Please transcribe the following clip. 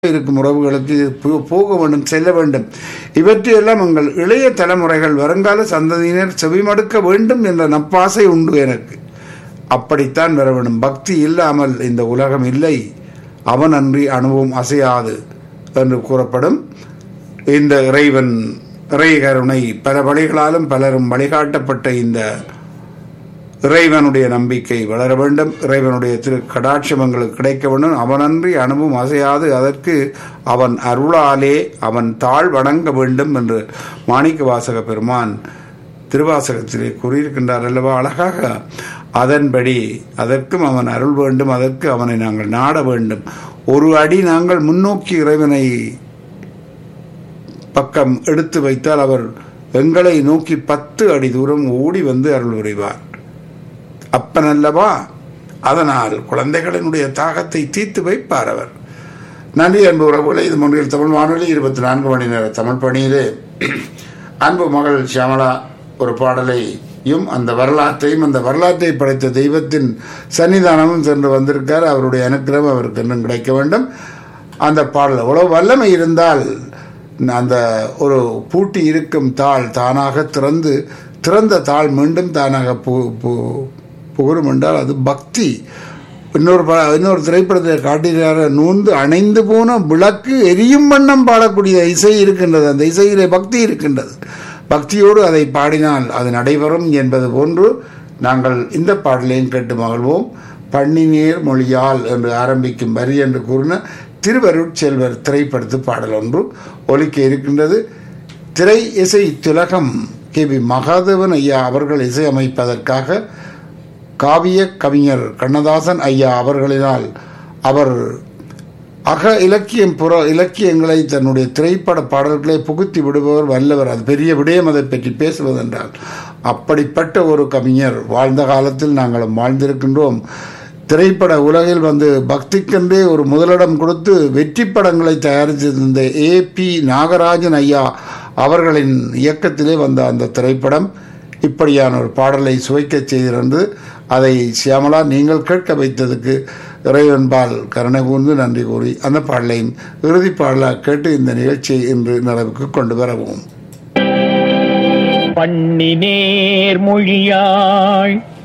இருக்கும் உறவுகளுக்கு இது போ- போக வேண்டும் செல்ல வேண்டும் இவற்றையெல்லாம் உங்கள் இளைய தலைமுறைகள் வருங்கால சந்ததியினர் செவிமடுக்க வேண்டும் என்ற நப்பாசை உண்டு எனக்கு அப்படித்தான் வர வேண்டும் பக்தி இல்லாமல் இந்த உலகம் இல்லை அவன் அன்றி அணுவும் அசையாது என்று கூறப்படும் இந்த இறைவன் இறை கருணை பல வழிகளாலும் பலரும் வழிகாட்டப்பட்ட இந்த இறைவனுடைய நம்பிக்கை வளர வேண்டும் இறைவனுடைய திரு கடாட்சம் எங்களுக்கு கிடைக்க வேண்டும் அவனன்றி அணுவும் அசையாது அதற்கு அவன் அருளாலே அவன் தாழ் வணங்க வேண்டும் என்று மாணிக்க வாசக பெருமான் திருவாசகத்திலே கூறியிருக்கின்றார் அல்லவா அழகாக அதன்படி அதற்கும் அவன் அருள் வேண்டும் அதற்கு அவனை நாங்கள் நாட வேண்டும் ஒரு அடி நாங்கள் முன்னோக்கி இறைவனை பக்கம் எடுத்து வைத்தால் அவர் எங்களை நோக்கி பத்து அடி தூரம் ஓடி வந்து அருள் புரிவார் அப்பன் அல்லவா அதனால் குழந்தைகளினுடைய தாகத்தை தீர்த்து வைப்பார் அவர் நன்றி அன்பு உறவுகளை இது முன்னில் தமிழ் வானொலி இருபத்தி நான்கு மணி நேர தமிழ் பணியிலே அன்பு மகள் சியாமலா ஒரு பாடலையும் அந்த வரலாற்றையும் அந்த வரலாற்றை படைத்த தெய்வத்தின் சன்னிதானமும் சென்று வந்திருக்கார் அவருடைய அனுக்கிரகம் அவருக்கு இன்னும் கிடைக்க வேண்டும் அந்த பாடல் எவ்வளவு வல்லமை இருந்தால் அந்த ஒரு பூட்டி இருக்கும் தாள் தானாக திறந்து திறந்த தாள் மீண்டும் தானாக பு பு- புகழும் என்றால் அது பக்தி இன்னொரு ப- இன்னொரு திரைப்படத்தில் காட்டுகிறார் நூந்து அணைந்து போன விளக்கு எரியும் வண்ணம் பாடக்கூடிய இசை இருக்கின்றது அந்த இசையிலே பக்தி இருக்கின்றது பக்தியோடு அதை பாடினால் அது நடைபெறும் என்பது போன்று நாங்கள் இந்த பாடலையும் கேட்டு மகிழ்வோம் பண்ணினேர் மொழியால் என்று ஆரம்பிக்கும் வரி என்று கூறின திருவருட்செல்வர் திரைப்படத்து பாடல் ஒன்று ஒலிக்க இருக்கின்றது திரை இசை திலகம் கே வி மகாதேவன் ஐயா அவர்கள் இசையமைப்பதற்காக காவிய கவிஞர் கண்ணதாசன் ஐயா அவர்களினால் அவர் அக இலக்கியம் புற இலக்கியங்களை தன்னுடைய திரைப்பட பாடல்களை புகுத்தி விடுபவர் வல்லவர் அது பெரிய விடயம் அதை பற்றி பேசுவதென்றால் அப்படிப்பட்ட ஒரு கவிஞர் வாழ்ந்த காலத்தில் நாங்களும் வாழ்ந்திருக்கின்றோம் திரைப்பட உலகில் வந்து பக்திக்கென்றே ஒரு முதலிடம் கொடுத்து வெற்றி படங்களை தயாரித்திருந்த ஏ பி நாகராஜன் ஐயா அவர்களின் இயக்கத்திலே வந்த அந்த திரைப்படம் இப்படியான ஒரு பாடலை சுவைக்கச் செய்திருந்து அதை சியாமலா நீங்கள் கேட்க வைத்ததுக்கு இறைவன்பால் கருணை கூர்ந்து நன்றி கூறி அந்த பாடலையும் இறுதி பாடலாக கேட்டு இந்த நிகழ்ச்சியை இன்று நிறைவுக்கு கொண்டு வரவும் பண்ணினேர் மொழியாள்